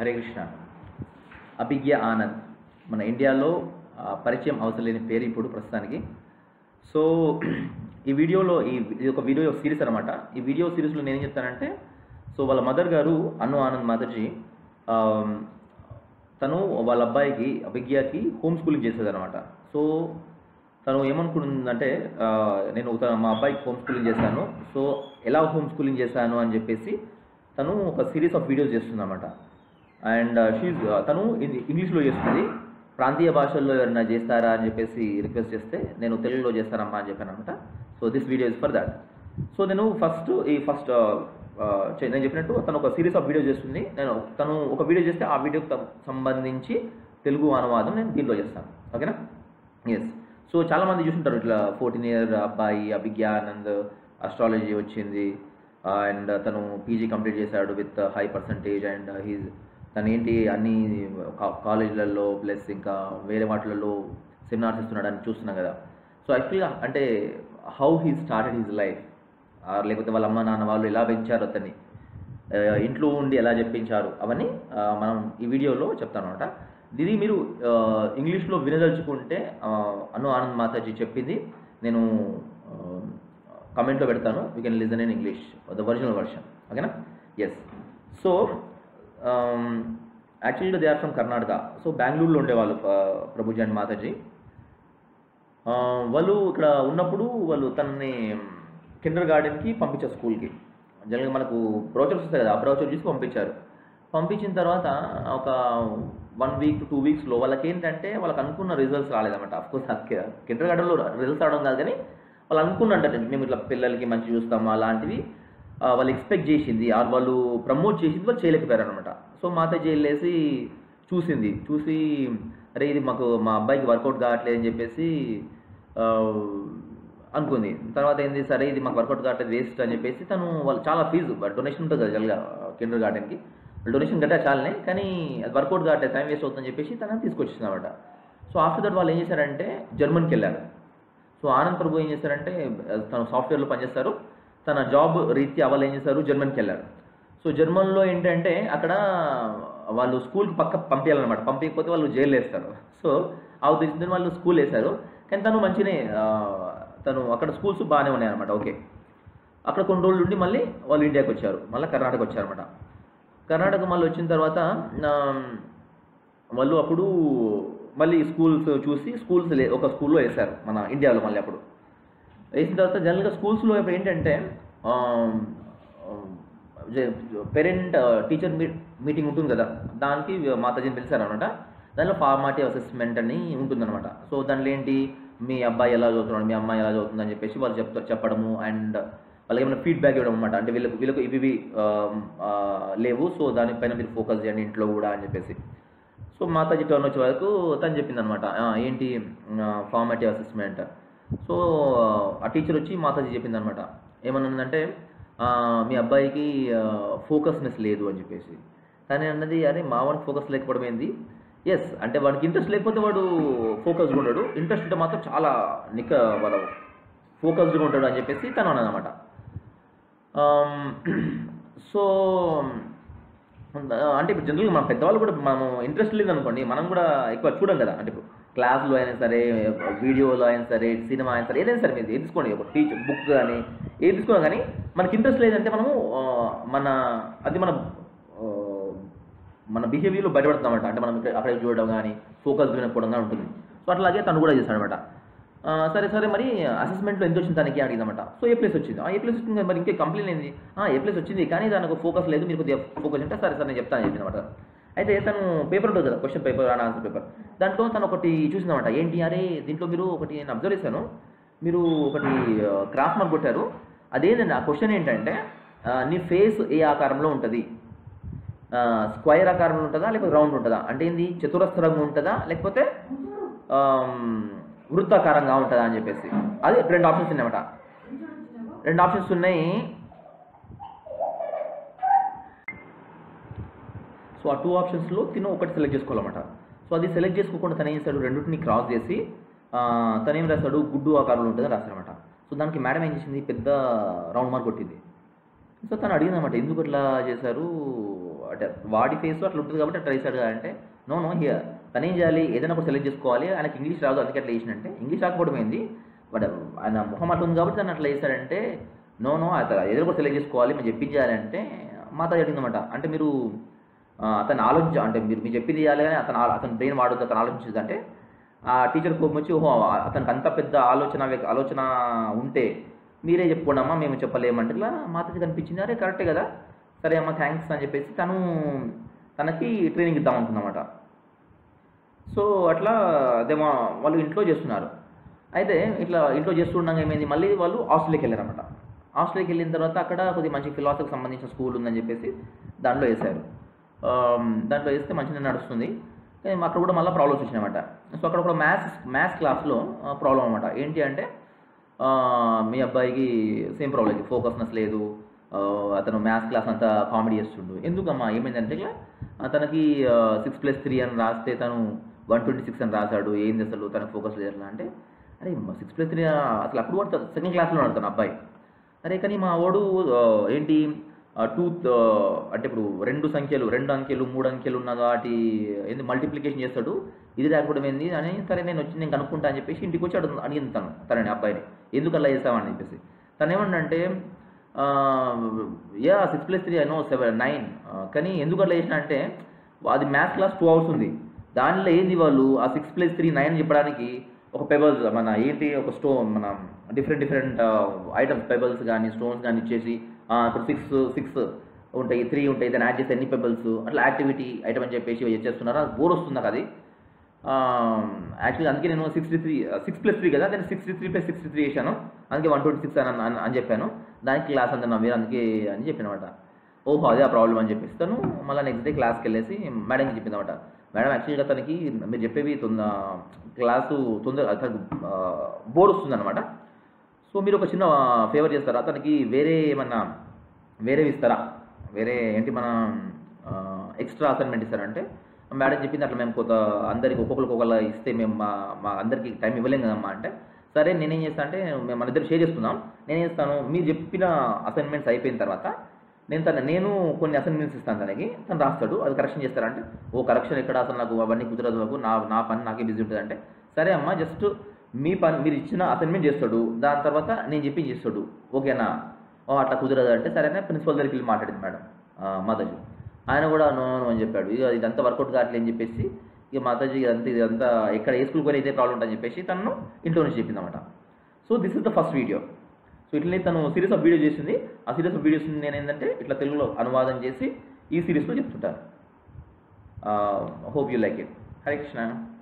హరే కృష్ణ అభిజ్ఞ ఆనంద్ మన ఇండియాలో ఆ, పరిచయం అవసరం లేని పేరు ఇప్పుడు ప్రస్తుతానికి సో ఈ వీడియోలో ఈ ఇది ఒక వీడియో సిరీస్ అనమాట ఈ వీడియో సిరీస్లో నేను ఏం చెప్తానంటే సో వాళ్ళ మదర్ గారు అను ఆనంద్ మాతాజీ ఆ, తను వాళ్ళ అబ్బాయికి అభిజ్ఞకి హోమ్ స్కూలింగ్ చేసేదన్నమాట సో తను ఏమనుకుంటుందంటే ఆ, నేను తన మా అబ్బాయికి హోమ్ స్కూలింగ్ చేశాను సో ఎలా హోమ్ స్కూలింగ్ చేశాను అని చెప్పేసి తను ఒక సిరీస్ ఆఫ్ వీడియోస్ చేస్తుందన్నమాట అండ్ షీజ్ తను ఇది ఇంగ్లీష్లో చేస్తుంది ప్రాంతీయ భాషల్లో ఎవరైనా చేస్తారా అని చెప్పేసి రిక్వెస్ట్ చేస్తే నేను తెలుగులో చేస్తానమ్మా అని చెప్పాను అనమాట so this video is for that so నేను ఫస్ట్ ఈ ఫస్ట్ నేను చెప్పినట్టు తను ఒక సిరీస్ ఆఫ్ వీడియో చేస్తుంది నేను తను ఒక వీడియో చేస్తే ఆ వీడియోకి తం- సంబంధించి తెలుగు అనువాదం నేను దీంట్లో చేస్తాను ఓకేనా ఎస్ సో చాలా మంది చూసుంటారు ఇట్లా ఫోర్టీన్ ఇయర్ అబ్బాయి అభిజ్ఞానంద్ అస్ట్రాలజీ వచ్చింది అండ్ తను పీజీ కంప్లీట్ చేశాడు with high percentage and he's తను ఏంటి అన్ని కా- కాలేజీలలో ప్లస్ ఇంకా వేరే వాటిలలో సెమినార్స్ ఇస్తున్నాడు అని చూస్తున్నాం కదా సో యాక్చువల్గా అంటే how he started his life లేకపోతే వాళ్ళ అమ్మ నాన్న వాళ్ళు ఎలా పెంచారు అతన్ని ఆ, ఇంట్లో ఉండి ఎలా చెప్పించారు అవన్నీ ఆ, మనం ఈ వీడియోలో చెప్తాను అనమాట ఇది మీరు ఆ, ఇంగ్లీష్లో వినదలుచుకుంటే ఆ, అను ఆనంద్ మాతాజీ చెప్పింది నేను కమెంట్లో పెడతాను you can listen in English the original version ఓకేనా ఎస్ సో యాక్చువల్గా they are from Karnataka so బెంగళూరులో ఉండేవాళ్ళు ఆ, ప్రభుజీ అండ్ మాతాజీ ఆ, వాళ్ళు ఇక్కడ ఉన్నప్పుడు వాళ్ళు తనని కిండర్ గార్డెన్కి పంపించారు స్కూల్కి జనరల్గా మనకు బ్రౌచర్స్ వస్తాయి కదా ఆ బ్రౌచర్ చూసి పంపించారు పంపించిన తర్వాత ఒక వన్ వీక్ టూ వీక్స్లో వాళ్ళకి ఏంటంటే వాళ్ళకి అనుకున్న రిజల్ట్స్ రాలేదన్నమాట అఫ్కోర్స్ కిండర్ గార్డెన్లో రిజల్ట్స్ రావడం కాదు కానీ వాళ్ళు అనుకున్నట్టు మేము ఇట్లా పిల్లలకి మంచి చూస్తాము అలాంటివి ఆ, వాళ్ళు ఎక్స్పెక్ట్ చేసింది ఆ వాళ్ళు ప్రమోట్ చేసింది వాళ్ళు చేయలేకపోయారు అనమాట సో మాతాజీ వెళ్ళేసి చూసింది చూసి అరే ఇది మాకు మా అబ్బాయికి వర్కౌట్ కావట్లేదు అని చెప్పేసి ఆ, అనుకుంది తర్వాత ఏంది సరే ఇది మాకు వర్కౌట్ కావట్లేదు వేస్ట్ అని చెప్పేసి తను వాళ్ళు చాలా ఫీజు డొనేషన్ ఉంటుంది కదా జల్గా కిండర్ గార్డెన్కి డొనేషన్ కట్టా చాలనే కానీ అది వర్కౌట్ కావట్లేదు టైం వేస్ట్ అవుతుందని చెప్పేసి తనని తీసుకొచ్చింది అనమాట సో ఆఫ్టర్ దట్ వాళ్ళు ఏం చేశారంటే జర్మన్కి వెళ్ళారు సో ఆనంద్ ప్రభు ఏం చేశారంటే తను సాఫ్ట్వేర్లో పనిచేస్తారు తన జాబ్ రీత్యా వాళ్ళు ఏం చేశారు జర్మన్కి వెళ్ళారు సో జర్మన్లో ఏంటంటే అక్కడ వాళ్ళు స్కూల్కి పక్క పంపించాలన్నమాట పంపించకపోతే వాళ్ళు జైలు వేస్తారు సో ఆ ఉద్దేశంతో వాళ్ళు స్కూల్ వేశారు కానీ తను మంచిగానే ఆ, తను అక్కడ స్కూల్స్ బాగానే ఉన్నాయి అనమాట ఓకే అక్కడ కొన్ని రోజులు ఉండి మళ్ళీ వాళ్ళు ఇండియాకి వచ్చారు మళ్ళీ కర్ణాటక వచ్చారనమాట కర్ణాటక మళ్ళీ వచ్చిన తర్వాత ఆ, వాళ్ళు అప్పుడు మళ్ళీ స్కూల్స్ చూసి స్కూల్స్ లే ఒక స్కూల్లో వేశారు మన ఇండియాలో మళ్ళీ అప్పుడు వేసిన తర్వాత జనరల్గా స్కూల్స్లో ఇప్పుడు ఏంటంటే పేరెంట్ టీచర్ మీ మీటింగ్ ఉంటుంది కదా దానికి మాతాజీని పిలిచారనమాట దానిలో ఫార్మాటివ్ అసెస్మెంట్ అని ఉంటుందన్నమాట సో దాంట్లో ఏంటి మీ అబ్బాయి ఎలా చదువుతున్నాడు మీ అమ్మాయి ఎలా చదువుతుంది అని చెప్పేసి వాళ్ళు చెప్తా చెప్పడము అండ్ వాళ్ళకి ఏమైనా ఫీడ్బ్యాక్ ఇవ్వడం అనమాట అంటే వీళ్ళకి వీళ్ళకి ఇవి ఇవి, ఆ, ఆ, లేవు సో దానిపైన మీరు ఫోకస్ చేయండి ఇంట్లో కూడా అని చెప్పేసి సో మాతాజీ టర్న్ వచ్చే వరకు తను చెప్పింది అనమాట ఏంటి ఫార్మాటివ్ అసెస్మెంట్ సో ఆ టీచర్ వచ్చి మాతాజీ చెప్పింది అనమాట ఏమన్నదంటే ఆ, మీ అబ్బాయికి ఫోకస్నెస్ లేదు అని చెప్పేసి కానీ అన్నది అరే మా వాడికి ఫోకస్ లేకపోవడం ఏంది ఎస్ అంటే వాడికి ఇంట్రెస్ట్ లేకపోతే వాడు ఫోకస్గా ఉంటాడు ఇంట్రెస్ట్ ఉంటే మాత్రం చాలా నిక వాడు ఫోకస్డ్గా ఉంటాడు అని చెప్పేసి తను అన్నదన్నమాట సో అంటే ఇప్పుడు జనరల్గా మన పెద్దవాళ్ళు కూడా మనం ఇంట్రెస్ట్ లేదు అనుకోండి మనం కూడా ఎక్కువ చూడం కదా అంటే ఇప్పుడు క్లాస్లో అయినా సరే వీడియోలో అయినా సరే సినిమా అయినా సరే ఏదైనా సరే మీరు ఏది తీసుకోండి ఒక టీచర్ బుక్ కానీ ఏది తీసుకున్నా కానీ మనకి ఇంట్రెస్ట్ లేదంటే మనము ఆ, మన అది మన ఆ, మన బిహేవియర్లో బయటపడుతుందన్నమాట అంటే మనం ఇక్కడ అక్కడ చూడడం కానీ ఫోకస్ వినకపోవడం కానీ ఉంటుంది సో అట్లాగే తను కూడా చేశాడనమాట ఆ, సరే సరే మరి అసెస్మెంట్లో ఎంత వచ్చింది తనకి అడిగిందన్నమాట సో ఏ ప్లేస్ వచ్చింది ఆ ఏ ప్లేస్ వచ్చింది కదా, మరి ఇంకే కంప్లైంట్ ఏంది ఆ ఏ ప్లేస్ వచ్చింది కానీ దానికి ఫోకస్ లేదు మీరు కొద్దిగా ఫోకస్ ఉంటే సరే సరే నేను చెప్తాను చెప్పింది అనమాట అయితే తను పేపర్ ఉంటుంది కదా question paper and answer paper దాంట్లో తను ఒకటి చూసిందన్నమాట ఏంటి అరే దీంట్లో మీరు ఒకటి నేను అబ్జర్వ్ చేశాను మీరు ఒకటి క్రాస్ మార్క్ కొట్టారు అదేంటంటే ఆ క్వశ్చన్ ఏంటంటే ఆ, నీ ఫేస్ ఏ ఆకారంలో ఉంటుంది స్క్వైర్ ఆకారంలో ఉంటుందా లేకపోతే రౌండ్ ఉంటుందా అంటే ఏంది చతురస్రంగా ఉంటుందా లేకపోతే ఆమ్, వృత్తాకారంగా ఉంటుందా అని చెప్పేసి అది రెండు ఆప్షన్స్ ఉన్నాయన్నమాట రెండు ఆప్షన్స్ ఉన్నాయి సో ఆ టూ ఆప్షన్స్లో తిను ఒకటి సెలెక్ట్ చేసుకోవాలన్నమాట సో అది సెలెక్ట్ చేసుకోకుండా తను ఏం చేస్తాడు రెండింటిని క్రాస్ చేసి ఆ, తను ఏం రాస్తాడు గుడ్డు ఆకారంలో ఉంటుందని రాస్తాడనమాట సో దానికి మేడం ఏం చేసింది పెద్ద రౌండ్ మార్క్ కొట్టింది సో తను అడిగిందన్నమాట ఎందుకు అట్లా చేశారు అంటే వాడి ఫేస్ అట్లా ఉంటుంది కాబట్టి అట్లా వేసాడు అంటే నో నో హియర్ తను ఏం చేయాలి ఏదైనా ఒకటి సెలెక్ట్ చేసుకోవాలి ఆయనకి ఇంగ్లీష్ రాదు అందుకే అట్లా వేసినంటే ఇంగ్లీష్ రాకపోవడం ఏంది బట్ ఆయన మొహం అట్లా ఉంది కాబట్టి తను అట్లా వేసాడంటే నో నో అతను ఏదైనా ఒకటి సెలెక్ట్ చేసుకోవాలి మేము చెప్పించాలంటే మాత జరిగిందన్నమాట అంటే మీరు ఆ, అతను ఆలోచించ అంటే మీరు మీరు చెప్పింది చేయాలి కానీ అతను ఆ- అతను బ్రెయిన్ వాడొద్దు అతను ఆలోచించదు అంటే ఆ టీచర్ కోపం వచ్చి ఓహో అతనికి అంత పెద్ద ఆలోచన వ్యక్- ఆలోచన ఉంటే మీరే చెప్పుకోండి అమ్మా మేము చెప్పలేమంటే ఇట్లా మాతకి కనిపించింది అరే కరెక్టే కదా సరే అమ్మ థ్యాంక్స్ అని చెప్పేసి తను తనకి ట్రైనింగ్ ఇద్దాం అనుకున్నమాట సో అట్లా అదేమో వాళ్ళు ఇంట్లో చేస్తున్నారు అయితే ఇట్లా ఇంట్లో చేస్తుండగా ఏమైంది మళ్ళీ వాళ్ళు హాస్టల్కి వెళ్ళారన్నమాట హాస్టల్కి వెళ్ళిన తర్వాత అక్కడ కొద్దిగా మంచి ఫిలాసఫీకి సంబంధించిన స్కూల్ ఉందని చెప్పేసి దాంట్లో వేశారు ఆమ్, దాంట్లో వేస్తే మంచిగా నడుస్తుంది కానీ అక్కడ కూడా మళ్ళీ ప్రాబ్లమ్స్ వచ్చినాయన్నమాట సో అక్కడ కూడా మ్యాథ్స్ మ్యాథ్స్ క్లాస్లో ప్రాబ్లం అనమాట ఏంటి అంటే ఆ, మీ అబ్బాయికి సేమ్ ప్రాబ్లం ఫోకస్నెస్ లేదు ఆ, అతను మ్యాథ్స్ క్లాస్ అంతా కామెడీ చేస్తుండు ఎందుకమ్మా ఏమైందంటే ఇట్లా అతనికి సిక్స్ ప్లస్ త్రీ అని రాస్తే తను వన్ ట్వంటీ సిక్స్ అని రాశాడు ఏంది అసలు తనకు ఫోకస్ లేదు ఎట్లా అంటే అరే సిక్స్ ప్లస్ త్రీ అసలు అప్పుడు కూడా సెకండ్ క్లాస్లో ఉన్నాడు తన అబ్బాయి అరే కానీ మా వాడు ఆ, ఏంటి టూ అంటే ఇప్పుడు రెండు సంఖ్యలు రెండు అంకెలు మూడు అంకెలు ఉన్న వాటి ఏంది మల్టిప్లికేషన్ చేస్తాడు ఇది రాకపోవడం ఏంది అని సరే నేను వచ్చి నేను కనుక్కుంటా అని చెప్పేసి ఇంటికి వచ్చి అడుగు అడిగింది తను తనని అబ్బాయిని ఎందుకు అలా చేసావని చెప్పేసి తను ఏమన్నంటే yeah six plus three no seven nine కానీ ఎందుకు అట్లా చేసిన అంటే అది మ్యాథ్స్ క్లాస్ టూ అవర్స్ ఉంది దానిలో ఏంది వాళ్ళు ఆ సిక్స్ ప్లస్ త్రీ నైన్ చెప్పడానికి ఒక పెబల్స్ మన ఏంటి ఒక స్టోన్ మన డిఫరెంట్ డిఫరెంట్ ఐటమ్స్ పెబల్స్ కానీ స్టోన్స్ కానీ ఇచ్చేసి ఆ, ఇప్పుడు సిక్స్ సిక్స్ ఉంటాయి త్రీ ఉంటాయి దాన్ని యాడ్ చేస్తే ఎన్ని పెబల్స్ అట్లా యాక్టివిటీ ఐటమ్ అని చెప్పేసి ఇవి చేస్తున్నారు అది బోర్ వస్తుంది నాకు అది యాక్చువల్లీ అందుకే నేను sixty three six plus three కదా నేను sixty three plus sixty three చేశాను అందుకే వన్ ట్వంటీ సిక్స్ అని అన్న- అని చెప్పాను దానికి క్లాస్ అంతా నవ్వారు అందుకే అని చెప్పాను అనమాట ఓహో అదే ఆ ప్రాబ్లం అని చెప్పేసి తను మళ్ళీ నెక్స్ట్ డే క్లాస్కి వెళ్ళేసి మేడంకి చెప్పింది అనమాట మేడం యాక్చువల్గా తనకి మీరు చెప్పేవి తొందర క్లాసు తొందర తనకు బోర్డు వస్తుంది అనమాట సో మీరు ఒక చిన్న ఫేవర్ చేస్తారా తనకి వేరే ఏమన్నా వేరేవి ఇస్తారా వేరే ఏంటి మన ఎక్స్ట్రా అసైన్మెంట్ ఇస్తారంటే మేడం చెప్పింది అట్లా మేము కొంత అందరికి ఒక్కొక్కరికి ఒక్కొక్కరు ఇస్తే మేము మా మా అందరికి టైం ఇవ్వలేం కదమ్మా అంటే సరే నేనేం చేస్తాను అంటే మేము మన ఇద్దరు షేర్ చేసుకుందాం నేనేం చేస్తాను మీరు చెప్పిన అసైన్మెంట్స్ అయిపోయిన తర్వాత నేను తన నేను కొన్ని అసైన్మెంట్స్ ఇస్తాను తనకి తను రాస్తాడు అది కరెక్షన్ చేస్తారంటే ఓ కరెక్షన్ ఎక్కడ అసలు నాకు అవన్నీ కుదరదు నాకు నా నా పని నాకే బిజీ ఉంటుంది అంటే సరే అమ్మా జస్ట్ మీ పని మీరు ఇచ్చిన అసైన్మెంట్ చేస్తాడు దాని తర్వాత నేను చెప్పి చేస్తాడు ఓకేనా ఓ అట్లా కుదరదు అంటే సరేనా ప్రిన్సిపల్ దగ్గరికి వెళ్ళి మాట్లాడింది మేడం మాతాజీ ఆయన కూడా నో నో అని చెప్పాడు ఇక ఇదంతా వర్కౌట్ కావట్లేదు అని చెప్పేసి ఇక మాతాజీ ఇదంతా ఇదంతా ఎక్కడ ఏ స్కూల్కి పోయినా ఇదే ప్రాబ్లం ఉంటుందని చెప్పేసి తను ఇంట్లో నుంచి చెప్పిందన్నమాట so this is the first video so ఇట్లనే తను సిరీస్ ఆఫ్ వీడియో చేసింది ఆ సిరీస్ ఆఫ్ వీడియోస్ నేను ఏంటంటే ఇట్లా తెలుగులో అనువాదం చేసి ఈ సిరీస్లో చెప్తుంటాను hope you like it Hare Krishna